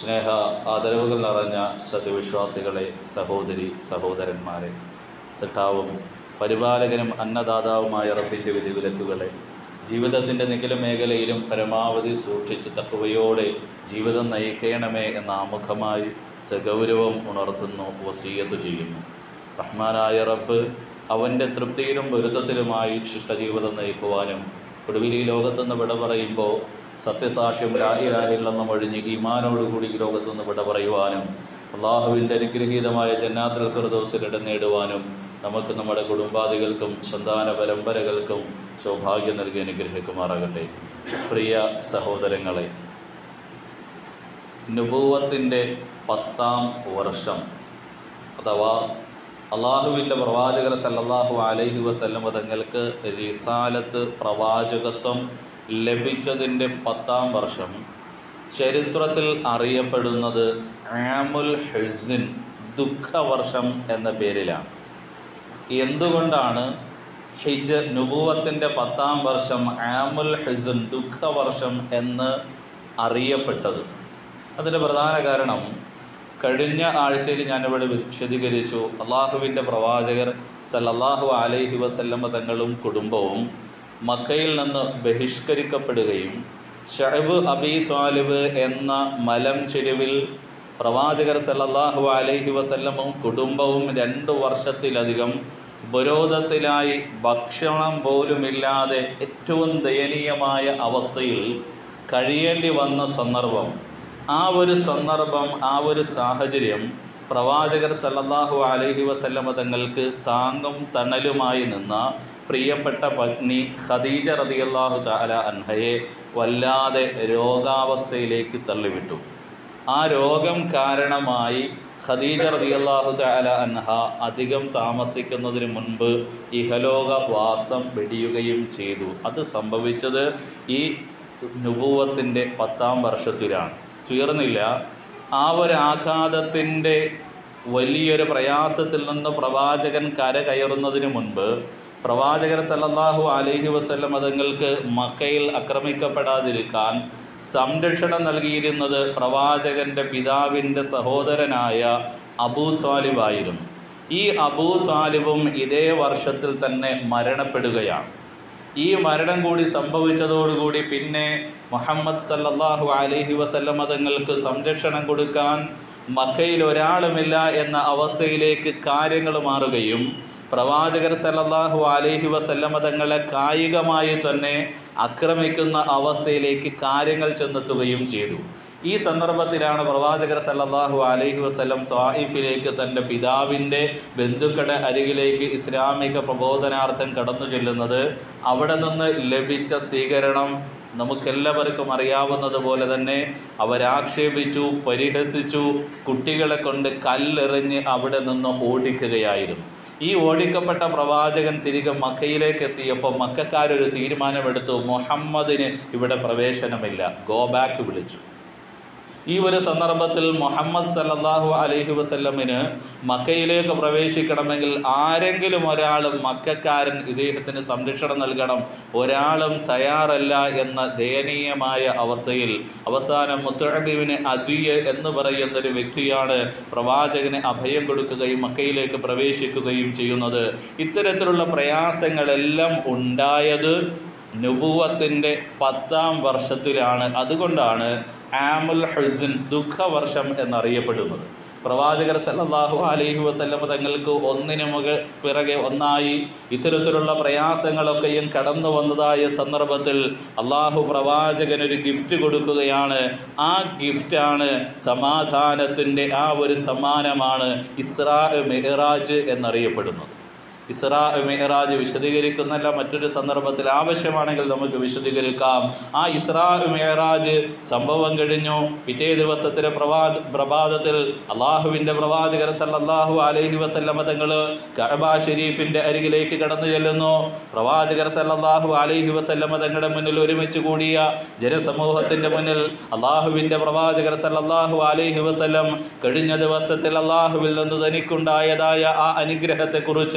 സ്നേഹ ആദരവുകൾ നിറഞ്ഞ സത്യവിശ്വാസികളെ സഹോദരി സഹോദരന്മാരെ സെട്ടാവും പരിപാലകനും അന്നദാതാവുമായ റബ്ബിൻ്റെ വിധിവിലക്കുകളെ ജീവിതത്തിൻ്റെ നിഖില മേഖലയിലും പരമാവധി സൂക്ഷിച്ച് തക്കവയോടെ ജീവിതം നയിക്കണമേ എന്ന ആമുഖമായി സഗൗരവം ഉണർത്തുന്നു വസീയത്ത് ചെയ്യുന്നു റഹ്മാനായ റബ്ബ് അവൻ്റെ തൃപ്തിയിലും പൊരുത്തത്തിലുമായി ശിഷ്ടജീവിതം നയിക്കുവാനും ഒടുവിൽ ഈ ലോകത്തുനിന്ന് വിട പറയുമ്പോൾ സത്യസാക്ഷ്യം രാഹിരാഹില്ലെന്നും ഒഴിഞ്ഞ് ഈമാനോടുകൂടി ഈ ലോകത്തുനിന്ന് വിട പറയുവാനും അള്ളാഹുവിൻ്റെ അനുഗ്രഹീതമായ ജന്നാത്തുൽ ഫിർദൗസിൽ ഇടം നേടുവാനും നമുക്ക് നമ്മുടെ കുടുംബാദികൾക്കും സന്താന പരമ്പരകൾക്കും സൗഭാഗ്യം നൽകി അനുഗ്രഹിക്കുമാറാകട്ടെ പ്രിയ സഹോദരങ്ങളെ നുപൂവത്തിൻ്റെ പത്താം വർഷം അഥവാ അള്ളാഹുവിൻ്റെ പ്രവാചകർ സല്ലല്ലാഹു അലൈഹി വസല്ലം തങ്ങൾക്ക് റിസാലത്ത് പ്രവാചകത്വം ലഭിച്ചതിൻ്റെ പത്താം വർഷം ചരിത്രത്തിൽ അറിയപ്പെടുന്നത് ആമുൽ ഹെസിൻ ദുഃഖവർഷം എന്ന പേരിലാണ് എന്തുകൊണ്ടാണ് ഹിജ് നുബൂവത്തിൻ്റെ പത്താം വർഷം ആമുൽ ഹിസുൻ ദുഃഖവർഷം എന്ന് അറിയപ്പെട്ടത് അതിൻ്റെ പ്രധാന കാരണം കഴിഞ്ഞ ആഴ്ചയിൽ ഞാനിവിടെ വിശദീകരിച്ചു അള്ളാഹുവിൻ്റെ പ്രവാചകർ സല്ലല്ലാഹു അലൈഹി വസല്ലമ തങ്ങളും കുടുംബവും മക്കയിൽ നിന്ന് ബഹിഷ്കരിക്കപ്പെടുകയും ഷഹബ് അബി ത്വാലിബ് എന്ന മലം ചെരുവിൽ പ്രവാചകർ സല്ലല്ലാഹു അലൈഹി വസല്ലമും കുടുംബവും രണ്ട് വർഷത്തിലധികം ഉപരോധത്തിലായി ഭക്ഷണം പോലുമില്ലാതെ ഏറ്റവും ദയനീയമായ അവസ്ഥയിൽ കഴിയേണ്ടി വന്ന സന്ദർഭം ആ ഒരു സന്ദർഭം ആ ഒരു സാഹചര്യം പ്രവാചകർ സല്ലല്ലാഹു അലൈഹി വസല്ലമ തങ്ങൾക്ക് താങ്ങും തണലുമായി നിന്ന പ്രിയപ്പെട്ട പത്നി ഖദീജ റളിയല്ലാഹു തആല അൻഹയെ വല്ലാതെ രോഗാവസ്ഥയിലേക്ക് തള്ളിവിട്ടു ആ രോഗം കാരണമായി ഖദീജ റളിയല്ലാഹു തആല അൻഹ അധികം താമസിക്കുന്നതിന് മുൻപ് ഇഹലോക വാസം വെടിയുകയും ചെയ്തു അത് സംഭവിച്ചത് ഈ നുപൂവത്തിൻ്റെ പത്താം വർഷത്തിലാണ് തീർന്നില്ല ആ ഒരു ആഘാതത്തിൻ്റെ വലിയൊരു പ്രയാസത്തിൽ നിന്ന് പ്രവാചകൻ കരകയറുന്നതിന് മുൻപ് പ്രവാചകർ സല്ലല്ലാഹു അലൈഹി വസല്ലം അതുങ്ങൾക്ക് മക്കയിൽ ആക്രമിക്കപ്പെടാതിരിക്കാൻ സംരക്ഷണം നൽകിയിരുന്നത് പ്രവാചകൻ്റെ പിതാവിൻ്റെ സഹോദരനായ അബൂ ത്വാലിബായിരുന്നു ഈ അബൂ ത്വാലിബും ഇതേ വർഷത്തിൽ തന്നെ മരണപ്പെടുകയാണ് ഈ മരണം കൂടി സംഭവിച്ചതോടുകൂടി പിന്നെ മുഹമ്മദ് സല്ലല്ലാഹു അലൈഹി വസല്ലം തങ്ങൾക്ക് സംരക്ഷണം കൊടുക്കാൻ മക്കയിൽ ഒരാളുമില്ല എന്ന അവസ്ഥയിലേക്ക് കാര്യങ്ങൾ മാറുകയും പ്രവാചകർ സല്ലല്ലാഹു അലൈഹി വസല്ലമ തങ്ങളെ കായികമായി തന്നെ ആക്രമിക്കുന്ന അവസ്ഥയിലേക്ക് കാര്യങ്ങൾ ചെന്നെത്തുകയും ചെയ്തു ഈ സന്ദർഭത്തിലാണ് പ്രവാചകർ സല്ലല്ലാഹു അലൈഹി വസല്ലം ത്വായിഫിലേക്ക് തൻ്റെ പിതാവിൻ്റെ ബന്ധുക്കളുടെ അരികിലേക്ക് ഇസ്ലാമിക പ്രബോധനാർത്ഥം കടന്നു ചെല്ലുന്നത് അവിടെ നിന്ന് ലഭിച്ച സ്വീകരണം നമുക്കെല്ലാവർക്കും അറിയാവുന്നത് പോലെ തന്നെ അവരാക്ഷേപിച്ചു പരിഹസിച്ചു കുട്ടികളെ കൊണ്ട് കല്ലെറിഞ്ഞ് അവിടെ നിന്ന് ഓടിക്കുകയായിരുന്നു ഈ ഓടിക്കപ്പെട്ട പ്രവാചകൻ തിരികെ മക്കയിലേക്ക് എത്തിയപ്പോൾ മക്കാരൊരു തീരുമാനമെടുത്തു മുഹമ്മദിന് ഇവിടെ പ്രവേശനമില്ല ഗോ ബാക്ക് വിളിച്ചു ഈ ഒരു സന്ദർഭത്തിൽ മുഹമ്മദ് സല്ലല്ലാഹു അലൈഹി വസല്ലമിന് മക്കയിലേക്ക് പ്രവേശിക്കണമെങ്കിൽ ആരെങ്കിലും ഒരാൾ മക്കാരൻ ഇദ്ദേഹത്തിന് സംരക്ഷണം നൽകണം ഒരാളും തയ്യാറല്ല എന്ന ദയനീയമായ അവസ്ഥയിൽ അവസാനം മുത്തഴബിവിന് അജിയ എന്ന് പറയുന്ന ഒരു വ്യക്തിയാണ് പ്രവാചകന് അഭയം കൊടുക്കുകയും മക്കയിലേക്ക് പ്രവേശിക്കുകയും ചെയ്യുന്നത് ഇത്തരത്തിലുള്ള പ്രയാസങ്ങളെല്ലാം ഉണ്ടായത് നുബുവത്തിൻ്റെ പത്താം വർഷത്തിലാണ് അതുകൊണ്ടാണ് ആമുൽ ഹുസിൻ ദുഃഖവർഷം എന്നറിയപ്പെടുന്നത് പ്രവാചകർ സല്ലല്ലാഹു അലൈഹി വസല്ലം തങ്ങൾക്ക് ഒന്നിനു മുക പിറകെ ഒന്നായി ഇത്തരത്തിലുള്ള പ്രയാസങ്ങളൊക്കെയും കടന്നു വന്നതായ സന്ദർഭത്തിൽ അള്ളാഹു പ്രവാചകനൊരു ഗിഫ്റ്റ് കൊടുക്കുകയാണ് ആ ഗിഫ്റ്റാണ് സമാധാനത്തിൻ്റെ ആ ഒരു സമ്മാനമാണ് ഇസ്രാ മെഹറാജ് എന്നറിയപ്പെടുന്നത് ഇസ്രാ മെഹറാജ് വിശദീകരിക്കുന്നല്ല മറ്റൊരു സന്ദർഭത്തിൽ ആവശ്യമാണെങ്കിൽ നമുക്ക് വിശദീകരിക്കാം ആ ഇസ്രാ മെഹറാജ് സംഭവം കഴിഞ്ഞു പിറ്റേ ദിവസത്തിലെ പ്രഭാ പ്രഭാതത്തിൽ അള്ളാഹുവിൻ്റെ പ്രവാചകർ സല്ലല്ലാഹു അലൈഹി വസല്ലമ തങ്ങൾ കഅബ ഷരീഫിൻ്റെ അരികിലേക്ക് കടന്നു ചെല്ലുന്നു പ്രവാചകർ സല്ലല്ലാഹു അലൈഹി വസല്ലമ തങ്ങളുടെ മുന്നിൽ ഒരുമിച്ച് കൂടിയ ജനസമൂഹത്തിൻ്റെ മുന്നിൽ അള്ളാഹുവിൻ്റെ പ്രവാചകർ സല്ലല്ലാഹു അലൈഹി വസല്ലം കഴിഞ്ഞ ദിവസത്തിൽ അള്ളാഹുവിൽ നിന്ന് തനിക്കുണ്ടായതായ ആ അനുഗ്രഹത്തെക്കുറിച്ച്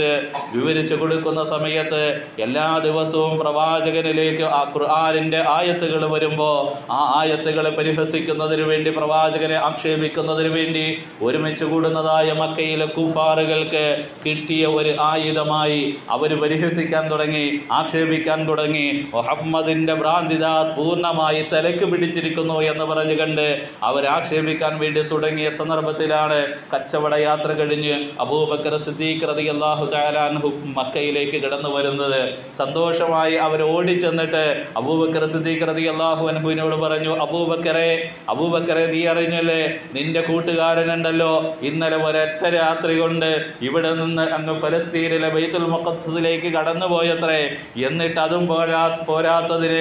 വിവരിച്ചു കൊടുക്കുന്ന സമയത്ത് എല്ലാ ദിവസവും പ്രവാചകനിലേക്ക് ആ ഖുർആാനിൻ്റെ ആയത്തുകൾ വരുമ്പോൾ ആ ആയത്തുകളെ പരിഹസിക്കുന്നതിന് വേണ്ടി പ്രവാചകനെ ആക്ഷേപിക്കുന്നതിന് വേണ്ടി ഒരുമിച്ച് കൂടുന്നതായ മക്കയിലെ കുഫാറുകൾക്ക് കിട്ടിയ ഒരു ആയുധമായി അവർ പരിഹസിക്കാൻ തുടങ്ങി ആക്ഷേപിക്കാൻ തുടങ്ങി മുഹമ്മദിൻ്റെ ഭ്രാന്തിത പൂർണ്ണമായി തലക്ക് പിടിച്ചിരിക്കുന്നു എന്ന് പറഞ്ഞു കണ്ട് അവർ ആക്ഷേപിക്കാൻ വേണ്ടി തുടങ്ങിയ സന്ദർഭത്തിലാണ് കച്ചവട യാത്ര കഴിഞ്ഞ് അബൂബക്കർ സിദ്ദീഖ് റതി അള്ളാഹു താലാൻഹു മക്കയിലേക്ക് കടന്നു വരുന്നത് സന്തോഷമായി അവർ ഓടിച്ചെന്നിട്ട് അബൂബക്കർ സിദ്ദീഖ് റതി അള്ളാഹു അൻഹുവിനോട് പറഞ്ഞു അബൂബക്കറെ അബൂബക്കറെ നീ അറിഞ്ഞല്ലേ നിന്റെ കൂട്ടുകാരനുണ്ടല്ലോ ഇന്നലെ ഒരൊറ്റ രാത്രി കൊണ്ട് ഇവിടെ നിന്ന് അങ്ങ് ഫലസ്തീനിലെ ബൈത്തുൽ മുഖദ്സിലേക്ക് കടന്നുപോയത്രേ എന്നിട്ട് അതും പോരാ പോരാത്തതിന്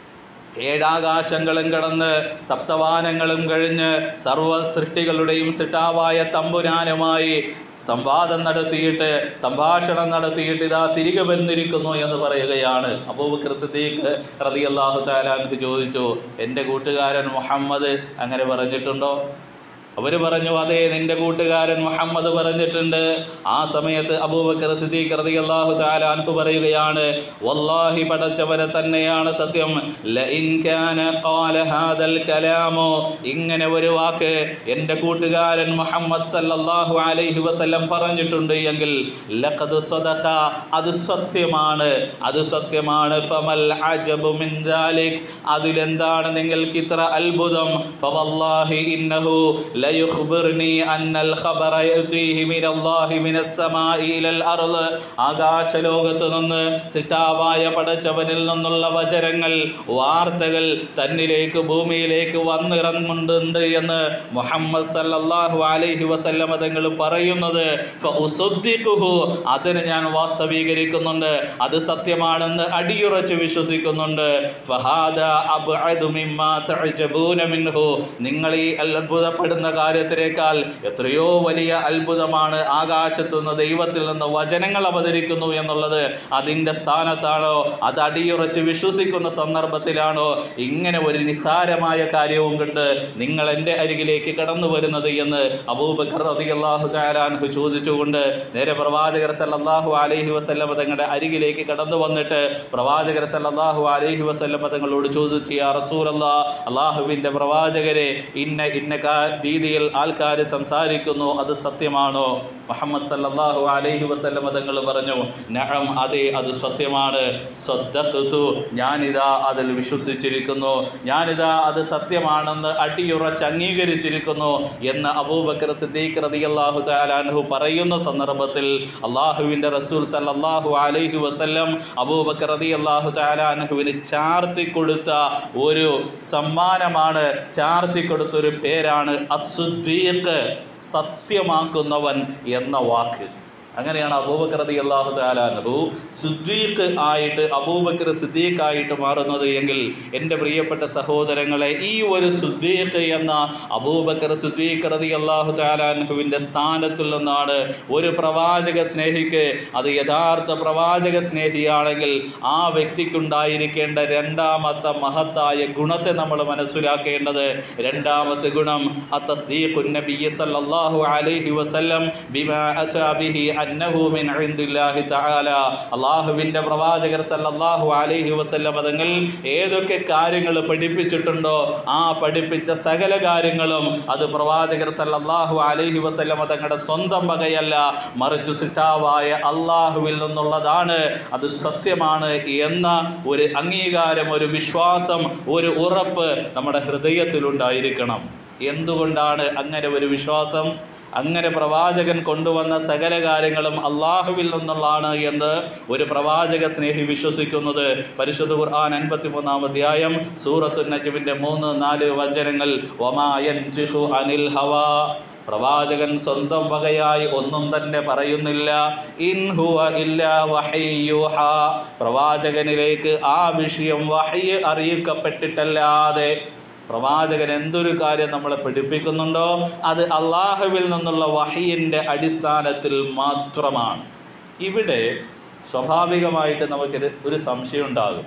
ഏഴാകാശങ്ങളും കടന്ന് സപ്തവാനങ്ങളും കഴിഞ്ഞ് സർവ സൃഷ്ടികളുടെയും സിട്ടാവായ തമ്പുരാനുമായി സംവാദം നടത്തിയിട്ട് സംഭാഷണം നടത്തിയിട്ട് ഇതാ തിരികെ വന്നിരിക്കുന്നു എന്ന് പറയുകയാണ് അബൂബക്കർ സിദ്ദീഖ് റളിയല്ലാഹു താലാൻഹു ചോദിച്ചു എൻ്റെ കൂട്ടുകാരൻ മുഹമ്മദ് അങ്ങനെ പറഞ്ഞിട്ടുണ്ടോ അവർ പറഞ്ഞു അതെ നിന്റെ കൂട്ടുകാരൻ മുഹമ്മദ് പറഞ്ഞിട്ടുണ്ട് ആ സമയത്ത് അബൂബക്കർ സിദ്ദീഖ് റളിയല്ലാഹു തആല അൻഹു പറയുകയാണ് വല്ലാഹി പടച്ചവനെ തന്നെയാണ് സത്യം ലഇൻ കാന ഖാല ഹാദൽ കലാമോ ഇങ്ങനെ ഒരു വാക്ക് എൻ്റെ കൂട്ടുകാരൻ മുഹമ്മദ് സല്ലല്ലാഹു അലൈഹി വസല്ലം പറഞ്ഞിട്ടുണ്ട് എങ്കിൽ ലഖദ് സദഖ അത് സത്യമാണ് അത് സത്യമാണ് ഫമൽ അജബു മിൻ ദാലിക് അതിലെന്താണ് നിങ്ങൾക്ക് ഇത്ര അത്ഭുതം ഫവല്ലാഹി ഇന്നഹു ലയുഖ്ബിർനി അന്നൽ ഖബറ യഅതീഹി മിനല്ലാഹി മിനസ്സമാഇ ഇലൽ അർള് ആകാശലോകത്ത് നിന്ന് സിട്ടാവായ പടച്ചവനിൽ നിന്നുള്ള വചനങ്ങൾ വാർത്തകൾ തന്നിലേക്ക് ഭൂമിയിലേക്ക് വന്നിറങ്ങുന്നുണ്ട് എന്ന് മുഹമ്മദ് സല്ലല്ലാഹു അലൈഹി വസല്ലമ തങ്ങൾ പറയുന്നത് ഫഉസദ്ദിഖുഹു അതിനെ ഞാൻ വാസ്തവീകരിക്കുന്നുണ്ട് അത് സത്യമാണെന്ന് അടിയുറച്ച് വിശ്വസിക്കുന്നുണ്ട് ഫഹാദ അബ്അദു മിമ്മാ തഅജബൂന മിൻഹു നിങ്ങൾ ഈ അത്ഭുതപ്പെടുന്ന കാര്യത്തിനേക്കാൾ എത്രയോ വലിയ അത്ഭുതമാണ് ആകാശത്തുനിന്ന് ദൈവത്തിൽ നിന്ന് വചനങ്ങൾ അവതരിക്കുന്നു എന്നുള്ളത് അതിൻ്റെ സ്ഥാനത്താണോ അത് അടിയുറച്ച് വിശ്വസിക്കുന്ന സന്ദർഭത്തിലാണോ ഇങ്ങനെ ഒരു നിസ്സാരമായ കാര്യവും കൊണ്ട് നിങ്ങൾ എൻ്റെ അരികിലേക്ക് കടന്നു വരുന്നത് എന്ന് അബൂബക്കർ റളിയല്ലാഹു തആലാൻഹു ചോദിച്ചുകൊണ്ട് നേരെ പ്രവാചകർ സല്ലല്ലാഹു അലൈഹി വസല്ലമ തങ്ങളുടെ അരികിലേക്ക് കടന്നു വന്നിട്ട് പ്രവാചകർ സല്ലല്ലാഹു അലൈഹി വസല്ലമ തങ്ങളോട് ചോദിച്ചു യാ റസൂലല്ലാ അള്ളാഹുവിൻ്റെ പ്രവാചകരെ ഇന്ന ഇന്ന കാ- രീതിയിൽ ആൾക്കാർ സംസാരിക്കുന്നു അത് സത്യമാണോ മുഹമ്മദ് സല്ലല്ലാഹു അലൈഹി വസല്ലമ തങ്ങൾ പറഞ്ഞു നഅം അതെ അത് സത്യമാണ് സ്വദ്ദഖ്തു ഞാനിതാ അതിൽ വിശ്വസിച്ചിരിക്കുന്നു ഞാനിതാ അത് സത്യമാണെന്ന് അടിയുറച്ച് അംഗീകരിച്ചിരിക്കുന്നു എന്ന് അബൂബക്കർ സിദ്ദീഖ് റളിയല്ലാഹു തആലാൻഹു പറയുന്ന സന്ദർഭത്തിൽ അള്ളാഹുവിൻ്റെ റസൂൽ സല്ലല്ലാഹു അലൈഹി വസല്ലം അബൂബക്കർ റളിയല്ലാഹു തആലാൻഹുവിന് ചാർത്തി കൊടുത്ത ഒരു സമ്മാനമാണ് ചാർത്തി കൊടുത്ത ഒരു പേരാണ് അസുദ്ദീഖ് സത്യമാക്കുന്നവൻ എന്ന വാക്ക് അങ്ങനെയാണ് അബൂബക്കർ റതി അള്ളാഹു താലാനു സുദ്ദീഖ് ആയിട്ട് അബൂബക്കർ സിദ്ദീഖ് ആയിട്ട് മാറുന്നത് എങ്കിൽ എൻ്റെ പ്രിയപ്പെട്ട സഹോദരങ്ങളെ ഈ ഒരു സുദ്ദീഖ് എന്ന അബൂബക്കർ സുദ്ദീഖ് റതി അള്ളാഹു താലാൻഹുവിൻ്റെ സ്ഥാനത്തിൽ നിന്നാണ് ഒരു പ്രവാചക സ്നേഹിക്ക് അത് യഥാർത്ഥ പ്രവാചക സ്നേഹിയാണെങ്കിൽ ആ വ്യക്തിക്കുണ്ടായിരിക്കേണ്ട രണ്ടാമത്തെ മഹത്തായ ഗുണത്തെ നമ്മൾ മനസ്സിലാക്കേണ്ടത് രണ്ടാമത്തെ ഗുണം അത്തസ്ദീഖുൻ നബിയ്യ സല്ലല്ലാഹു അലൈഹി വസല്ലം ബിമാ അതാ ബിഹി അന്നഹു മിൻ ഇൻദില്ലാഹി തആല അല്ലാഹുവിൻ്റെ പ്രവാചകർ സല്ലല്ലാഹു അലൈഹി വസല്ലം തങ്ങൾ ഏതൊക്കെ കാര്യങ്ങൾ പഠിപ്പിച്ചിട്ടുണ്ടോ ആ പഠിപ്പിച്ച സകല കാര്യങ്ങളും അത് പ്രവാചകർ സല്ലല്ലാഹു അലൈഹി വസല്ലം തങ്ങളുടെ സ്വന്തം വകയല്ല മറിച്ച് സിട്ടാവായ അള്ളാഹുവിൽ നിന്നുള്ളതാണ് അത് സത്യമാണ് എന്ന ഒരു അംഗീകാരം ഒരു വിശ്വാസം ഒരു ഉറപ്പ് നമ്മുടെ ഹൃദയത്തിലുണ്ടായിരിക്കണം എന്തുകൊണ്ടാണ് അങ്ങനെ ഒരു വിശ്വാസം അങ്ങനെ പ്രവാചകൻ കൊണ്ടുവന്ന സകല കാര്യങ്ങളും അള്ളാഹുവിൽ നിന്നുള്ളതാണ് എന്ന് ഒരു പ്രവാചക സ്നേഹി വിശ്വസിക്കുന്നത് പരിശുദ്ധ ഖുർആൻ അൻപത്തി മൂന്നാം അധ്യായം സൂറത്തു നജുവിൻ്റെ മൂന്ന് നാല് വചനങ്ങൾ ഒമായൻ അനിൽ ഹവാ പ്രവാചകൻ സ്വന്തം വകയായി ഒന്നും തന്നെ പറയുന്നില്ല ഇൻ ഹുവ ഇല്ല വഹയ്യുഹ പ്രവാചകനിലേക്ക് ആ വിഷയം വഹയ്യ് അറിയിക്കപ്പെട്ടിട്ടല്ലാതെ പ്രവാചകൻ എന്തൊരു കാര്യം നമ്മളെ പഠിപ്പിക്കുന്നുണ്ടോ അത് അള്ളാഹുവിൽ നിന്നുള്ള വഹയിൻ്റെ അടിസ്ഥാനത്തിൽ മാത്രമാണ് ഇവിടെ സ്വാഭാവികമായിട്ട് നമുക്കൊരു ഒരു സംശയം ഉണ്ടാകും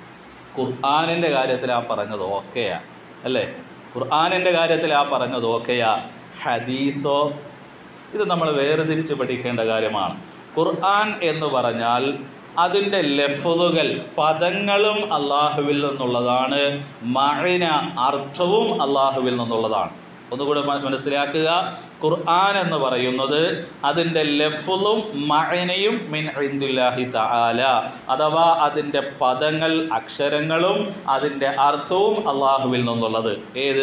ഖുർആാനിൻ്റെ കാര്യത്തിൽ ആ പറഞ്ഞത് ഓക്കെയാ അല്ലേ ഖുർആാനിൻ്റെ കാര്യത്തിൽ ആ പറഞ്ഞത് ഓക്കെയാ ഹദീസോ ഇത് നമ്മൾ വേർതിരിച്ച് പഠിക്കേണ്ട കാര്യമാണ് ഖുർആൻ എന്ന് പറഞ്ഞാൽ അതിൻ്റെ ലഫ്ലുകൾ പദങ്ങളും അള്ളാഹുവിൽ നിന്നുള്ളതാണ് മഴന അർത്ഥവും അള്ളാഹുവിൽ നിന്നുള്ളതാണ് ഒന്നുകൂടെ മ- മനസ്സിലാക്കുക ഖുർആൻ എന്ന് പറയുന്നത് അതിൻ്റെ ലഫ്ലും മഴനയും മിൻ ഇന്ദുല്ലാഹി തആല അഥവാ അതിൻ്റെ പദങ്ങൾ അക്ഷരങ്ങളും അതിൻ്റെ അർത്ഥവും അള്ളാഹുവിൽ നിന്നുള്ളത് ഏത്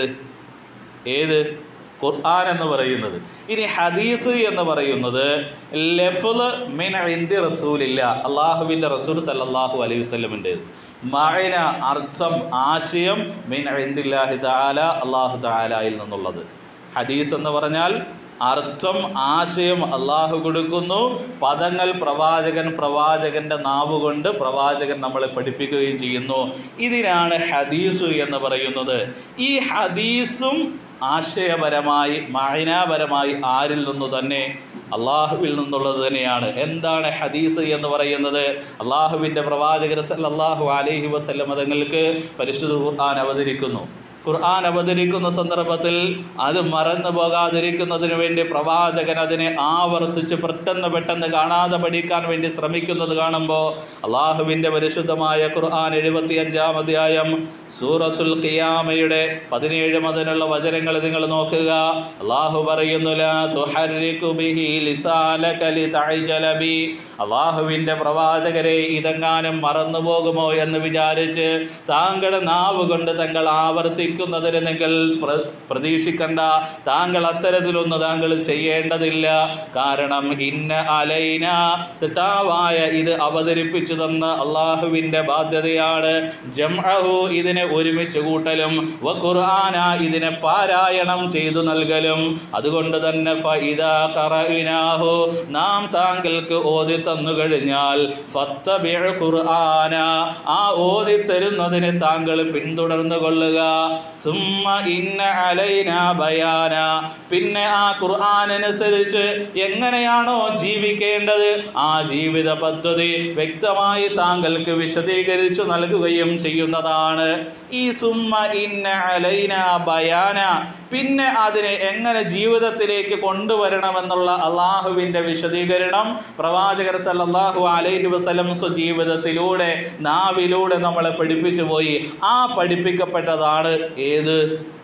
ഏത് ഖുർആൻ എന്ന് പറയുന്നത് ഇനി ഹദീസ് എന്ന് പറയുന്നത് ലഫ്ല് മിൻ ഇന്ദി റസൂലില്ല അള്ളാഹുവിൻ്റെ റസൂൽ സല്ലല്ലാഹു അലൈഹി വസല്ലമിൻ്റെ മഴന അർത്ഥം ആശയം മിൻ ഇന്ദില്ലാഹി തആല അള്ളാഹു തആലയിൽ നിന്നുള്ളത് ഹദീസ് എന്ന് പറഞ്ഞാൽ അർത്ഥം ആശയം അള്ളാഹു കൊടുക്കുന്നു പദങ്ങൾ പ്രവാചകൻ പ്രവാചകന്റെ നാവ് കൊണ്ട് പ്രവാചകൻ നമ്മളെ പഠിപ്പിക്കുകയും ചെയ്യുന്നു ഇതിനാണ് ഹദീസു എന്ന് പറയുന്നത് ഈ ഹദീസും ആശയപരമായി മായനാപരമായി ആരിൽ നിന്നു തന്നെ അള്ളാഹുവിൽ നിന്നുള്ളത് തന്നെയാണ് എന്താണ് ഹദീസ് എന്ന് പറയുന്നത് അള്ളാഹുവിൻ്റെ പ്രവാചകർ സല്ലല്ലാഹു അലൈഹി വസല്ലം തങ്ങൾക്ക് പരിശുദ്ധ ഖുർആൻ അവതരിക്കുന്നു ഖുർആൻ അവതരിക്കുന്ന സന്ദർഭത്തിൽ അത് മറന്നു പോകാതിരിക്കുന്നതിന് വേണ്ടി പ്രവാചകൻ അതിനെ ആവർത്തിച്ച് പെട്ടെന്ന് പെട്ടെന്ന് കാണാതെ പഠിക്കാൻ വേണ്ടി ശ്രമിക്കുന്നത് കാണുമ്പോൾ അള്ളാഹുവിൻ്റെ പരിശുദ്ധമായ ഖുർആൻ എഴുപത്തി അഞ്ചാം അധ്യായം സൂറത്തുൽ ഖിയാമയുടെ പതിനേഴ് മുതലുള്ള വചനങ്ങൾ നിങ്ങൾ നോക്കുക അള്ളാഹു പറയുന്നു "ലാ തുഹർരികു ബിഹി ലിസാനക ലിതഅജല ബി." അള്ളാഹുവിൻ്റെ പ്രവാചകരെ ഇതെങ്ങാനും മറന്നു പോകുമോ എന്ന് വിചാരിച്ച് താങ്കളുടെ നാവ് കൊണ്ട് തങ്ങൾ ആവർത്തിക്കുന്നതിന് നിങ്ങൾ പ്ര- പ്രതീക്ഷിക്കണ്ട താങ്കൾ അത്തരത്തിലൊന്നും താങ്കൾ ചെയ്യേണ്ടതില്ല കാരണം ഇന്ന അലൈന സിട്ടാവായ ഇത് അവതരിപ്പിച്ചു തന്ന അള്ളാഹുവിൻ്റെ ബാധ്യതയാണ് ജംഅഹു ഇതിനെ ഒരുമിച്ച് കൂട്ടലും വ ഖുർആന ഇതിനെ പാരായണം ചെയ്തു നൽകലും അതുകൊണ്ട് തന്നെ ഫഇദാ ഖറഇനാഹു നാം താങ്കൾക്ക് ഓതി തന്നു കഴിഞ്ഞാൽ ഫത്തബിഅ ഖുർആന ആ ഓതി തരുന്നതിനെ താങ്കൾ പിന്തുടർന്നു കൊള്ളുക സുമ്മ ഇന്ന അലൈന ബയാന പിന്നെ ആ ഖുർആനനുസരിച്ച് എങ്ങനെയാണോ ജീവിക്കേണ്ടത് ആ ജീവിത പദ്ധതി വ്യക്തമായി താങ്കൾക്ക് വിശദീകരിച്ചു നൽകുകയും ചെയ്യുന്നതാണ് ഈ സുമ്മ ഇന്ന അലൈന ബയാന പിന്നെ അതിനെ എങ്ങനെ ജീവിതത്തിലേക്ക് കൊണ്ടുവരണമെന്നുള്ള അള്ളാഹുവിൻ്റെ വിശദീകരണം പ്രവാചകർ സല്ലല്ലാഹു അലൈഹി വസല്ലം സ്വജീവിതത്തിലൂടെ നാവിലൂടെ നമ്മളെ പഠിപ്പിച്ചു പോയി ആ പഠിപ്പിക്കപ്പെട്ടതാണ് ഏത്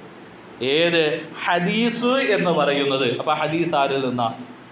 ഏത് ഹദീസ് എന്ന് പറയുന്നത് അപ്പം ഹദീസ് ആരിൽ നിന്നാ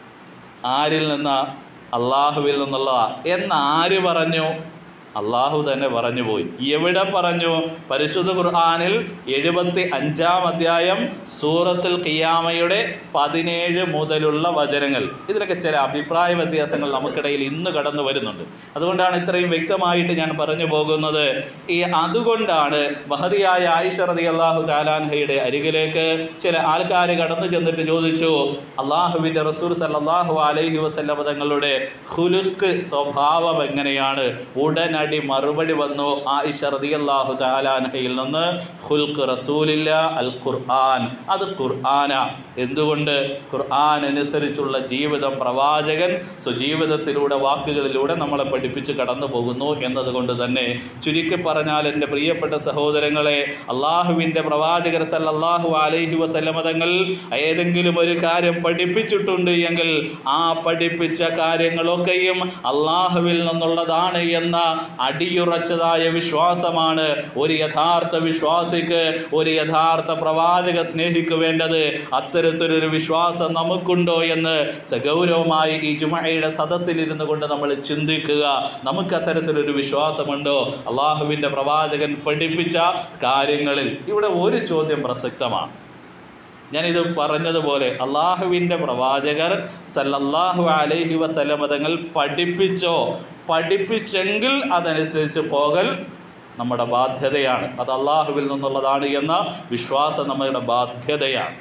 ആരിൽ നിന്നാ അള്ളാഹുവിൽ നിന്നുള്ളതാ എന്ന് ആര് പറഞ്ഞു അള്ളാഹു തന്നെ പറഞ്ഞു പോയി എവിടെ പറഞ്ഞു പരിശുദ്ധ ഖുർആാനിൽ എഴുപത്തി അഞ്ചാം അധ്യായം സൂറത്തുൽ ഖിയാമയുടെ പതിനേഴ് മുതലുള്ള വചനങ്ങൾ ഇതിലൊക്കെ ചില അഭിപ്രായ വ്യത്യാസങ്ങൾ നമുക്കിടയിൽ ഇന്ന് കടന്നു വരുന്നുണ്ട് അതുകൊണ്ടാണ് ഇത്രയും വ്യക്തമായിട്ട് ഞാൻ പറഞ്ഞു പോകുന്നത് ഈ അതുകൊണ്ടാണ് മഹതിയായ ആയിഷ റതി അള്ളാഹു താലാൻഹയുടെ അരികിലേക്ക് ചില ആൾക്കാർ കടന്നു ചെന്നിട്ട് ചോദിച്ചു അള്ളാഹുവിൻ്റെ റസൂർ സല്ലല്ലാഹു അലൈഹി വസല്ലമ തങ്ങളുടെ ഹുലുക്ക് സ്വഭാവം എങ്ങനെയാണ് ഉടനടി മറുപടി വന്നു ആയിഷ റളിയല്ലാഹു തആലാൻഹയിൽ നിന്ന് ഹുൽക്ക് റസൂലില്ല അൽ ഖുർആൻ അത് ഖുർആന എന്തുകൊണ്ട് ഖുർആൻ അനുസരിച്ചുള്ള ജീവിതം പ്രവാചകൻ സ്വജീവിതത്തിലൂടെ വാക്കുകളിലൂടെ നമ്മളെ പഠിപ്പിച്ച് കടന്നു പോകുന്നു എന്നതുകൊണ്ട് തന്നെ ചുരുക്കി പറഞ്ഞാൽ എൻ്റെ പ്രിയപ്പെട്ട സഹോദരങ്ങളെ അള്ളാഹുവിൻ്റെ പ്രവാചകർ സല്ലല്ലാഹു അലൈഹി വസല്ലമ തങ്ങൾ ഏതെങ്കിലും ഒരു കാര്യം പഠിപ്പിച്ചിട്ടുണ്ട് എങ്കിൽ ആ പഠിപ്പിച്ച കാര്യങ്ങളൊക്കെയും അള്ളാഹുവിൽ നിന്നുള്ളതാണ് എന്ന അടിയുറച്ചതായ വിശ്വാസമാണ് ഒരു യഥാർത്ഥ വിശ്വാസിക്ക് ഒരു യഥാർത്ഥ പ്രവാചക സ്നേഹിക്ക് വേണ്ടത് അത്തരത്തിലൊരു വിശ്വാസം നമുക്കുണ്ടോ എന്ന് സഗൗരവമായി ഈ ജുമയുടെ സദസ്സിലിരുന്നു കൊണ്ട് നമ്മൾ ചിന്തിക്കുക നമുക്ക് അത്തരത്തിലൊരു വിശ്വാസമുണ്ടോ അള്ളാഹുവിൻ്റെ പ്രവാചകൻ പഠിപ്പിച്ച കാര്യങ്ങളിൽ ഇവിടെ ഒരു ചോദ്യം പ്രസക്തമാണ് ഞാനിത് പറഞ്ഞതുപോലെ അള്ളാഹുവിൻ്റെ പ്രവാചകർ സല്ലല്ലാഹു അലൈഹി വസല്ലമ തങ്ങൾ പഠിപ്പിച്ചോ പഠിപ്പിച്ചെങ്കിൽ അതനുസരിച്ച് പോകൽ നമ്മുടെ ബാധ്യതയാണ് അത് അള്ളാഹുവിൽ നിന്നുള്ളതാണ് എന്ന വിശ്വാസം നമ്മുടെ ബാധ്യതയാണ്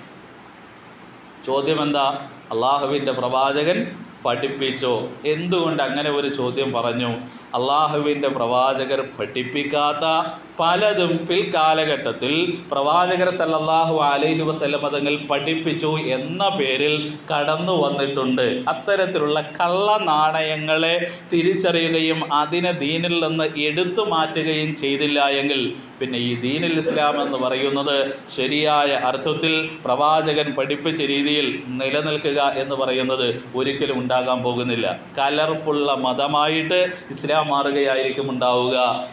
ചോദ്യം എന്താ അള്ളാഹുവിൻ്റെ പ്രവാചകൻ പഠിപ്പിച്ചോ എന്തുകൊണ്ട് അങ്ങനെ ഒരു ചോദ്യം പറഞ്ഞു അള്ളാഹുവിൻ്റെ പ്രവാചകർ പഠിപ്പിക്കാത്ത പലതും പിൽക്കാലഘട്ടത്തിൽ പ്രവാചകർ സല്ലല്ലാഹു അലൈഹി വസല്ലം തങ്ങൾ പഠിപ്പിച്ചു എന്ന പേരിൽ കടന്നു വന്നിട്ടുണ്ട് അത്തരത്തിലുള്ള കള്ള നാണയങ്ങളെ തിരിച്ചറിയുകയും അതിനെ ദീനിൽ നിന്ന് എടുത്തു മാറ്റുകയും ചെയ്തില്ല എങ്കിൽ പിന്നെ ഈ ദീനുൽ ഇസ്ലാം എന്ന് പറയുന്നത് ശരിയായ അർത്ഥത്തിൽ പ്രവാചകൻ പഠിപ്പിച്ച രീതിയിൽ നിലനിൽക്കുക എന്ന് പറയുന്നത് ഒരിക്കലും ഉണ്ടാകാൻ പോകുന്നില്ല കലർപ്പുള്ള മതമായിട്ട് ഇസ്ലാം മാറുകയായിരിക്കും ഉണ്ടാവുക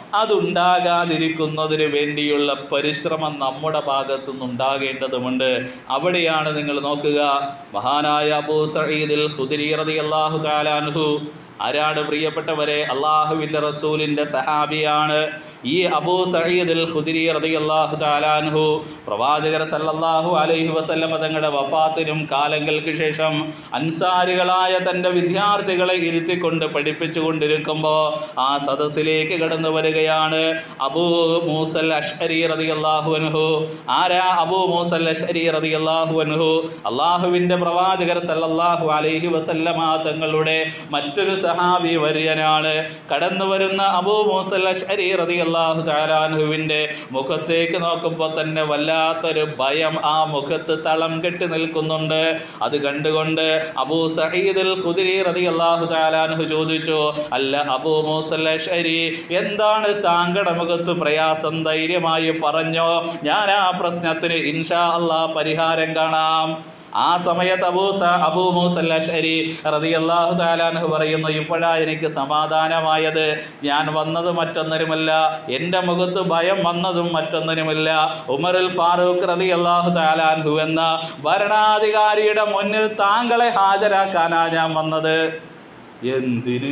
അതുണ്ടാകാതിരിക്കുന്നതിന് വേണ്ടിയുള്ള പരിശ്രമം നമ്മുടെ ഭാഗത്തു നിന്നുണ്ടാകേണ്ടതുണ്ട് അവിടെയാണ് നിങ്ങൾ നോക്കുക മഹാനായ അബൂ സഈദിൽ ഖുദരി റളിയല്ലാഹു തആല അൻഹു ആരാണ് പ്രിയപ്പെട്ടവരെ അള്ളാഹുവിൻ്റെ റസൂലിൻ്റെ സഹാബിയാണ് ഈ അബൂ സഈദുൽ ഖുദരി റളിയല്ലാഹു തആല അൻഹു പ്രവാചകർ സല്ലല്ലാഹു അലൈഹി വസല്ലം തങ്ങളുടെ വഫാത്തിനും കാലങ്ങൾക്ക് ശേഷം അൻസാരികളായ തൻ്റെ വിദ്യാർത്ഥികളെ ഇരുത്തിക്കൊണ്ട് പഠിപ്പിച്ചു കൊണ്ടിരിക്കുമ്പോൾ ആ സദസ്സിലേക്ക് കടന്നു വരികയാണ് അബൂ മൂസൽ അഷ്അരി റളിയല്ലാഹു അൻഹു ആരാ അബൂ മൂസൽ അഷ്അരി റളിയല്ലാഹു അൻഹു അള്ളാഹുവിൻ്റെ പ്രവാചകർ സല്ലല്ലാഹു അലൈഹി വസല്ലമ തങ്ങളുടെ മറ്റൊരു സഹാബി വര്യനാണ് കടന്നു വരുന്ന അബൂ മൂസൽ അഷ്അരി റളിയല്ലാഹു തആല അൻഹുവിൻ്റെ മുഖത്തേക്ക് നോക്കുമ്പോൾ തന്നെ വല്ലാത്തൊരു ഭയം ആ മുഖത്ത് തളം കെട്ടി നിൽക്കുന്നുണ്ട് അത് കണ്ടുകൊണ്ട് അബൂ സഈദുൽ ഖുദരി റളിയല്ലാഹു തആല അൻഹു ചോദിച്ചു അല്ല അബൂ മൂസൽ അഷ്അരി എന്താണ് താങ്കളുടെ മുഖത്ത് പ്രയാസം ധൈര്യമായി പറഞ്ഞോ ഞാൻ ആ പ്രശ്നത്തിന് ഇൻഷാ അല്ലാ പരിഹാരം കാണാം ആ സമയത്ത് അബൂസ അബൂ മൂസൽ അഷ്അരി റളിയല്ലാഹു തആല അൻഹു പറയുന്നു ഇപ്പോഴാ എനിക്ക് സമാധാനമായത് ഞാൻ വന്നത് മറ്റൊന്നിനുമല്ല എൻ്റെ മുഖത്ത് ഭയം വന്നതും മറ്റൊന്നിനുമില്ല ഉമറുൽ ഫാറൂഖ് റളിയല്ലാഹു തആല അൻഹു എന്ന ഭരണാധികാരിയുടെ മുന്നിൽ താങ്കളെ ഹാജരാക്കാനാ ഞാൻ വന്നത് എന്തിന്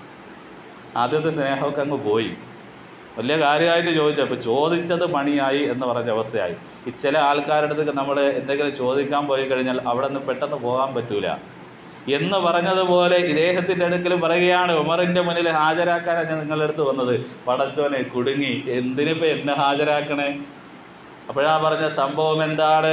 ആദ്യത്തെ സ്നേഹമൊക്കെ അങ്ങ് പോയി വലിയ കാര്യമായിട്ട് ചോദിച്ചു അപ്പോൾ ചോദിച്ചത് പണിയായി എന്ന് പറഞ്ഞ അവസ്ഥയായി ഈ ചില ആൾക്കാരുടെ അടുത്ത് നമ്മൾ എന്തെങ്കിലും ചോദിക്കാൻ പോയി കഴിഞ്ഞാൽ അവിടെ നിന്ന് പെട്ടെന്ന് പോകാൻ പറ്റൂല എന്ന് പറഞ്ഞതുപോലെ ഇദ്ദേഹത്തിൻ്റെ അടുക്കൽ പറയുകയാണ് ഉമറിൻ്റെ മുന്നിൽ ഹാജരാക്കാനാണ് ഞാൻ നിങ്ങളുടെ അടുത്ത് വന്നത് പടച്ചോനെ കുടുങ്ങി എന്തിനിപ്പോൾ എന്നെ ഹാജരാക്കണേ അപ്പോഴാ പറഞ്ഞ സംഭവം എന്താണ്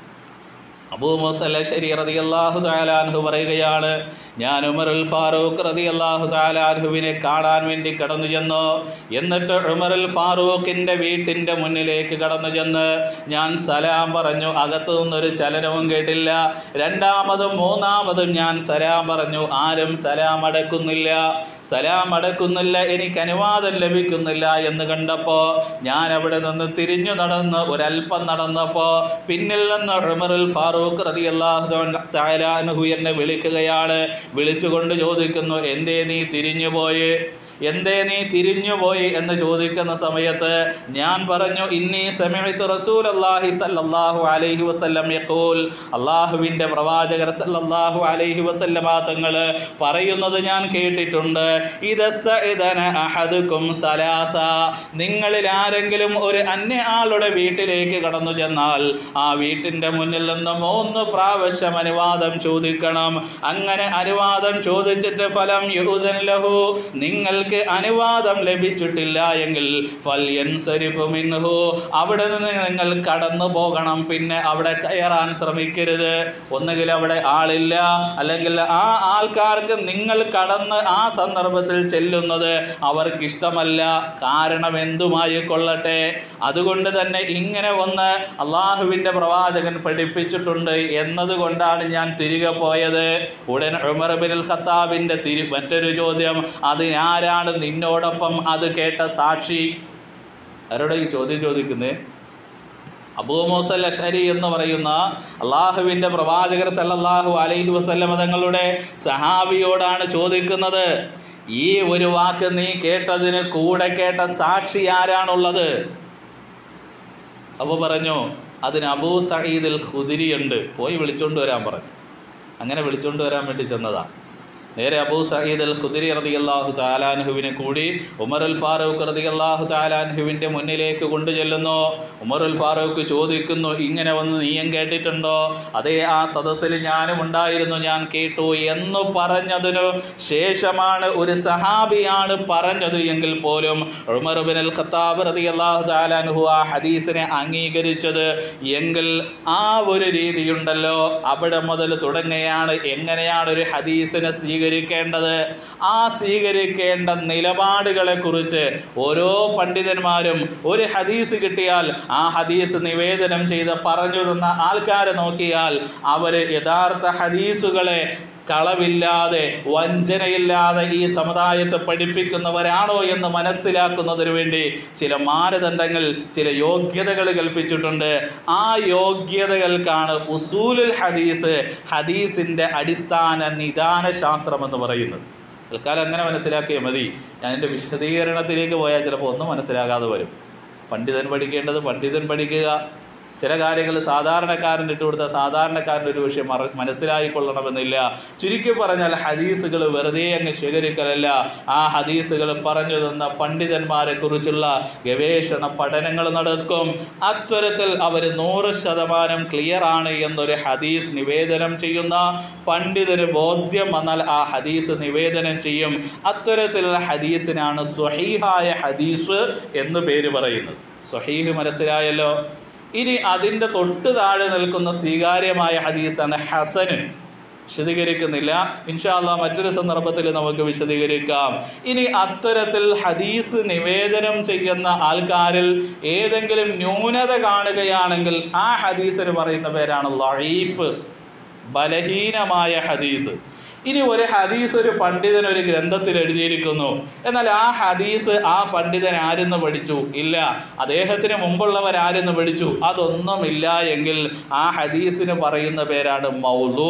അബൂ മുസല്ല ശരി റളിയല്ലാഹു തആല അൻഹു പറയുകയാണ് ഞാൻ ഉമറുൽ ഫാറൂഖ് റളിയല്ലാഹു തആല അൻഹുവിനെ കാണാൻ വേണ്ടി കടന്നു ചെന്നു എന്നിട്ട് ഉമറുൽ ഫാറൂഖിൻ്റെ വീട്ടിൻ്റെ മുന്നിലേക്ക് കടന്നു ചെന്ന് ഞാൻ സലാം പറഞ്ഞു അകത്തു നിന്നൊരു ചലനവും കേട്ടില്ല രണ്ടാമതും മൂന്നാമതും ഞാൻ സലാം പറഞ്ഞു ആരും സലാം അടക്കുന്നില്ല സലാം അടക്കുന്നില്ല എനിക്ക് അനുവാദം ലഭിക്കുന്നില്ല എന്ന് കണ്ടപ്പോൾ ഞാൻ അവിടെ നിന്ന് തിരിഞ്ഞു നടന്ന് ഒരല്പം നടന്നപ്പോൾ പിന്നിൽ നിന്ന് ഉമറുൽ ഫാറൂഖ് റളിയല്ലാഹു തആല അൻഹു എന്നെ വിളിക്കുകയാണ് വിളിച്ചുകൊണ്ട് ചോദിക്കുന്നു എന്തേ നീ തിരിഞ്ഞുപോയി എന്തേ നീ തിരിഞ്ഞുപോയി എന്ന് ചോദിക്കുന്ന സമയത്ത് ഞാൻ പറഞ്ഞു ഇന്നി സമയത്ത് റസൂലല്ലാഹി സല്ലല്ലാഹു അലൈഹി വസല്ലം യഖൂൽ അള്ളാഹുവിൻ്റെ പ്രവാചകർ സല്ലല്ലാഹു അലൈഹി വസല്ലമ തങ്ങൾ പറയുന്നത് ഞാൻ കേട്ടിട്ടുണ്ട് ഇദസ്തഇദന അഹദുക്കും സലാസ നിങ്ങളിൽ ആരെങ്കിലും ഒരു അന്യ ആളുടെ വീട്ടിലേക്ക് കടന്നു ചെന്നാൽ ആ വീട്ടിൻ്റെ മുന്നിൽ നിന്ന് മൂന്ന് പ്രാവശ്യം അനുവാദം ചോദിക്കണം അങ്ങനെ അനുവാദം ചോദിച്ചിട്ട് ഫലം യുഹുദൻ ലഹു നിങ്ങൾക്ക് അനുവാദം ലഭിച്ചിട്ടില്ല എങ്കിൽ ഫൽയൻസരിഫു മിൻഹു അവിടെ നിന്ന് നിങ്ങൾ കടന്നു പോകണം പിന്നെ അവിടെ കയറാൻ ശ്രമിക്കരുത് ഒന്നുകിൽ അവിടെ ആളില്ല അല്ലെങ്കിൽ ആ ആൾക്കാർക്ക് നിങ്ങൾ കടന്ന് ആ സന്ദർഭത്തിൽ ചെല്ലുന്നത് അവർക്ക് ഇഷ്ടമല്ല കാരണം എന്തുമായി കൊള്ളട്ടെ അതുകൊണ്ട് തന്നെ ഇങ്ങനെ ഒന്ന് അള്ളാഹുവിൻ്റെ പ്രവാചകൻ പഠിപ്പിച്ചിട്ടുണ്ട് എന്നതുകൊണ്ടാണ് ഞാൻ തിരികെ പോയത് ഉടൻ ഉമർ ബിൻ ഖത്താബിൻ്റെ തിരി മറ്റൊരു ചോദ്യം അതിനാരാണ് നിന്നോടൊപ്പം അത് കേട്ട സാക്ഷി ആരോടെ ഈ ചോദ്യം ചോദിക്കുന്നേ അബൂ മൂസൽ അഷരി എന്ന് പറയുന്ന അള്ളാഹുവിൻ്റെ പ്രവാചകർ സല്ലല്ലാഹു അലൈഹി വസല്ലമ തങ്ങളുടെ സഹാബിയോടാണ് ചോദിക്കുന്നത് ഈ ഒരു വാക്ക് നീ കേട്ടതിന് കൂടെ കേട്ട സാക്ഷി ആരാണുള്ളത് അപ്പോൾ പറഞ്ഞു അതിന് അബൂ സഈദിൽ ഖുദിരി ഉണ്ട് പോയി വിളിച്ചോണ്ട് വരാൻ പറഞ്ഞു അങ്ങനെ വിളിച്ചോണ്ട് വരാൻ വേണ്ടി ചെന്നതാ നേരെ അബൂ സഈദ് അൽ ഖുദരി റളിയല്ലാഹു താലാൻഹുവിനെ കൂടി ഉമർ അൽ ഫാറൂഖ് റളിയല്ലാഹു താലാൻഹുവിൻ്റെ മുന്നിലേക്ക് കൊണ്ടു ചെല്ലുന്നു ഉമർ അൽ ഫാറൂഖ് ചോദിക്കുന്നു ഇങ്ങനെ വന്ന് നീയും കേട്ടിട്ടുണ്ടോ അതേ ആ സദസ്സിൽ ഞാനും ഉണ്ടായിരുന്നു ഞാൻ കേട്ടു എന്ന് പറഞ്ഞതിനു ശേഷമാണ് ഒരു സഹാബിയാണ് പറഞ്ഞത് എങ്കിൽ പോലും ഉമർ ബിൻ അൽ ഖത്താബ് റളിയല്ലാഹു താലാൻഹു ആ ഹദീസിനെ അംഗീകരിച്ചത് എങ്കിൽ ആ ഒരു രീതിയുണ്ടല്ലോ അവിടെ മുതൽ തുടങ്ങുകയാണ് എങ്ങനെയാണ് ഒരു ഹദീസിനെ സ്വീകരിക്കുന്നത് സ്വീകരിക്കേണ്ടത് ആ സ്വീകരിക്കേണ്ട നിലപാടുകളെക്കുറിച്ച് ഓരോ പണ്ഡിതന്മാരും ഒരു ഹദീസ് കിട്ടിയാൽ ആ ഹദീസ് നിവേദനം ചെയ്ത് പറഞ്ഞു തന്ന ആൾക്കാരെ നോക്കിയാൽ അവർ യഥാർത്ഥ ഹദീസുകളെ കളവില്ലാതെ വഞ്ചനയില്ലാതെ ഈ സമുദായത്തെ പഠിപ്പിക്കുന്നവരാണോ എന്ന് മനസ്സിലാക്കുന്നതിന് വേണ്ടി ചില മാനദണ്ഡങ്ങൾ ചില യോഗ്യതകൾ കൽപ്പിച്ചിട്ടുണ്ട് ആ യോഗ്യതകൾക്കാണ് ഉസൂലുൽ ഹദീസ് ഹദീസിൻ്റെ അടിസ്ഥാന നിദാന ശാസ്ത്രം എന്ന് പറയുന്നത് തൽക്കാലം അങ്ങനെ മനസ്സിലാക്കിയാൽ മതി ഞാൻ എൻ്റെ വിശദീകരണത്തിലേക്ക് പോയാൽ ചിലപ്പോൾ ഒന്നും മനസ്സിലാകാതെ വരും പണ്ഡിതൻ പഠിക്കേണ്ടത് പണ്ഡിതൻ പഠിക്കുക ചില കാര്യങ്ങൾ സാധാരണക്കാരൻ ഇട്ട് കൊടുത്ത സാധാരണക്കാരൻ്റെ ഒരു വിഷയം മറ മനസ്സിലായിക്കൊള്ളണമെന്നില്ല ചുരുക്കി പറഞ്ഞാൽ ഹദീസുകൾ വെറുതെ അങ്ങ് ശേഖരിക്കലല്ല ആ ഹദീസുകൾ പറഞ്ഞു തന്ന പണ്ഡിതന്മാരെ കുറിച്ചുള്ള ഗവേഷണ പഠനങ്ങൾ നടക്കും അത്തരത്തിൽ അവർ നൂറ് ശതമാനം ക്ലിയർ ആണ് എന്നൊരു ഹദീസ് നിവേദനം ചെയ്യുന്ന പണ്ഡിതന് ബോധ്യം വന്നാൽ ആ ഹദീസ് നിവേദനം ചെയ്യും അത്തരത്തിലുള്ള ഹദീസിനാണ് സ്വഹീഹായ ഹദീസ് എന്ന് പേര് പറയുന്നത് സ്വഹീഹ് മനസ്സിലായല്ലോ ഇനി അതിൻ്റെ തൊട്ട് താഴെ നിൽക്കുന്ന സ്വീകാര്യമായ ഹദീസാണ് ഹസന് വിശദീകരിക്കുന്നില്ല ഇൻഷാല്ല മറ്റൊരു സന്ദർഭത്തിൽ നമുക്ക് വിശദീകരിക്കാം ഇനി അത്തരത്തിൽ ഹദീസ് നിവേദനം ചെയ്യുന്ന ആൾക്കാരിൽ ഏതെങ്കിലും ന്യൂനത കാണുകയാണെങ്കിൽ ആ ഹദീസിന് പറയുന്ന പേരാണ് ലൈഫ് ബലഹീനമായ ഹദീസ് ഇനി ഒരു ഹദീസ് ഒരു പണ്ഡിതൻ ഒരു ഗ്രന്ഥത്തിൽ എഴുതിയിരിക്കുന്നു എന്നാൽ ആ ഹദീസ് ആ പണ്ഡിതൻ ആരെന്ന് പഠിച്ചു ഇല്ല അദ്ദേഹത്തിന് മുമ്പുള്ളവർ ആരെന്ന് പഠിച്ചു അതൊന്നുമില്ല എങ്കിൽ ആ ഹദീസിന് പറയുന്ന പേരാണ് മൗലൂ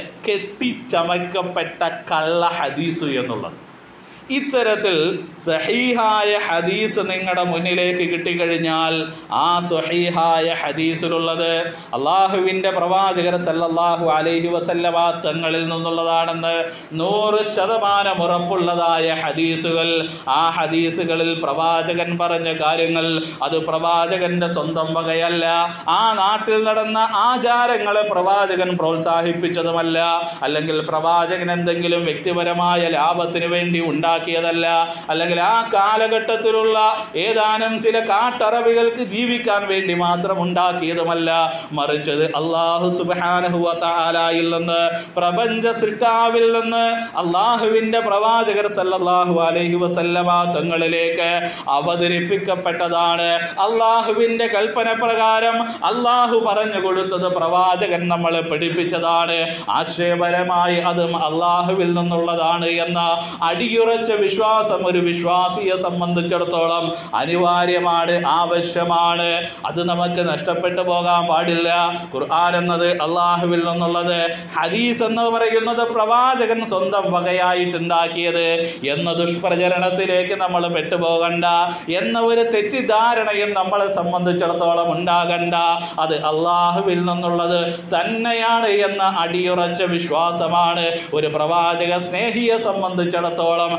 കെട്ടിച്ചമക്കപ്പെട്ട കള്ള ഹദീസു എന്നുള്ളത് ഇത്തരത്തിൽ സഹീഹായ ഹദീസ് നിങ്ങളുടെ മുന്നിലേക്ക് കിട്ടിക്കഴിഞ്ഞാൽ ആ സഹീഹായ ഹദീസിലുള്ളത് അള്ളാഹുവിൻ്റെ പ്രവാചകർ സല്ലല്ലാഹു അലൈഹി വസല്ലമ തങ്ങളിൽ നിന്നുള്ളതാണെന്ന് നൂറ് ശതമാനം ഉറപ്പുള്ളതായ ഹദീസുകൾ ആ ഹദീസുകളിൽ പ്രവാചകൻ പറഞ്ഞ കാര്യങ്ങൾ അത് പ്രവാചകന്റെ സ്വന്തം വകയല്ല ആ നാട്ടിൽ നടന്ന ആചാരങ്ങളെ പ്രവാചകൻ പ്രോത്സാഹിപ്പിച്ചതുമല്ല അല്ലെങ്കിൽ പ്രവാചകൻ എന്തെങ്കിലും വ്യക്തിപരമായ ലാഭത്തിന് വേണ്ടി ഉണ്ടാക്കി ഉണ്ടാക്കിയതല്ല അല്ലെങ്കിൽ ആ കാലഘട്ടത്തിലുള്ള ഏതാനും ചില കാട്ടറബികൾക്ക് ജീവിക്കാൻ വേണ്ടി മാത്രം ഉണ്ടാക്കിയതുമല്ല മറിച്ചത് അള്ളാഹു സുബാനഹുവലായിൽ നിന്ന് പ്രപഞ്ച സൃഷ്ടാവിൽ നിന്ന് അള്ളാഹുവിൻ്റെ പ്രവാചകർ സല്ലല്ലാഹു അലൈഹി വസല്ലമ തങ്ങളിലേക്ക് അവതരിപ്പിക്കപ്പെട്ടതാണ് അള്ളാഹുവിൻ്റെ കൽപ്പന പ്രകാരം അള്ളാഹു പറഞ്ഞു കൊടുത്തത് പ്രവാചകൻ നമ്മളെ പഠിപ്പിച്ചതാണ് ആശയപരമായി അതും അള്ളാഹുവിൽ നിന്നുള്ളതാണ് എന്ന അടിയുറച്ച വിശ്വാസം ഒരു വിശ്വാസിയെ സംബന്ധിച്ചിടത്തോളം അനിവാര്യമാണ് ആവശ്യമാണ് അത് നമുക്ക് നഷ്ടപ്പെട്ടു പോകാൻ പാടില്ല ഖുർആൻ എന്നത് അള്ളാഹുവിൽ നിന്നുള്ളത് ഹദീസ് എന്ന് പറയുന്നത് പ്രവാചകൻ സ്വന്തം വകയായിട്ടുണ്ടാക്കിയത് എന്ന ദുഷ്പ്രചരണത്തിലേക്ക് നമ്മൾ പെട്ടുപോകണ്ട എന്ന ഒരു തെറ്റിദ്ധാരണയും നമ്മളെ സംബന്ധിച്ചിടത്തോളം ഉണ്ടാകണ്ട അത് അള്ളാഹുവിൽ നിന്നുള്ളത് തന്നെയാണ് എന്ന അടിയുറച്ച വിശ്വാസമാണ് ഒരു പ്രവാചക സ്നേഹിയെ സംബന്ധിച്ചിടത്തോളം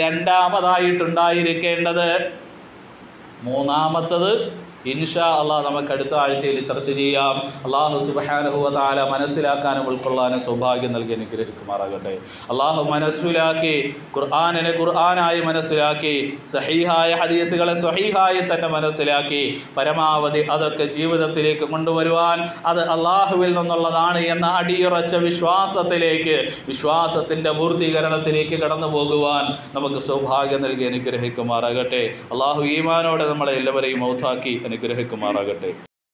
രണ്ടാമതായിട്ടുണ്ടായിരിക്കേണ്ടത് മൂന്നാമത്തത് ഇൻഷാ അള്ളാഹ് നമുക്ക് അടുത്ത ആഴ്ചയിൽ ചർച്ച ചെയ്യാം അള്ളാഹു സുബഹാനഹുവ താല മനസ്സിലാക്കാനും ഉൾക്കൊള്ളാനും സൗഭാഗ്യം നൽകി അനുഗ്രഹിക്കുമാറാകട്ടെ അള്ളാഹു മനസ്സിലാക്കി ഖുർആാനിനെ ഖുർആാനായി മനസ്സിലാക്കി സഹീഹായ ഹദീസുകളെ സ്വഹീഹായി തന്നെ മനസ്സിലാക്കി പരമാവധി അതൊക്കെ ജീവിതത്തിലേക്ക് കൊണ്ടുവരുവാൻ അത് അള്ളാഹുവിൽ നിന്നുള്ളതാണ് എന്ന അടിയുറച്ച വിശ്വാസത്തിലേക്ക് വിശ്വാസത്തിൻ്റെ പൂർത്തീകരണത്തിലേക്ക് കടന്നു പോകുവാൻ നമുക്ക് സൗഭാഗ്യം നൽകി അനുഗ്രഹിക്കുമാറാകട്ടെ അള്ളാഹു ഈമാനോടെ നമ്മളെ എല്ലാവരെയും ഔത്താക്കി അനുഗ്രഹിക്കുമാറാകട്ടെ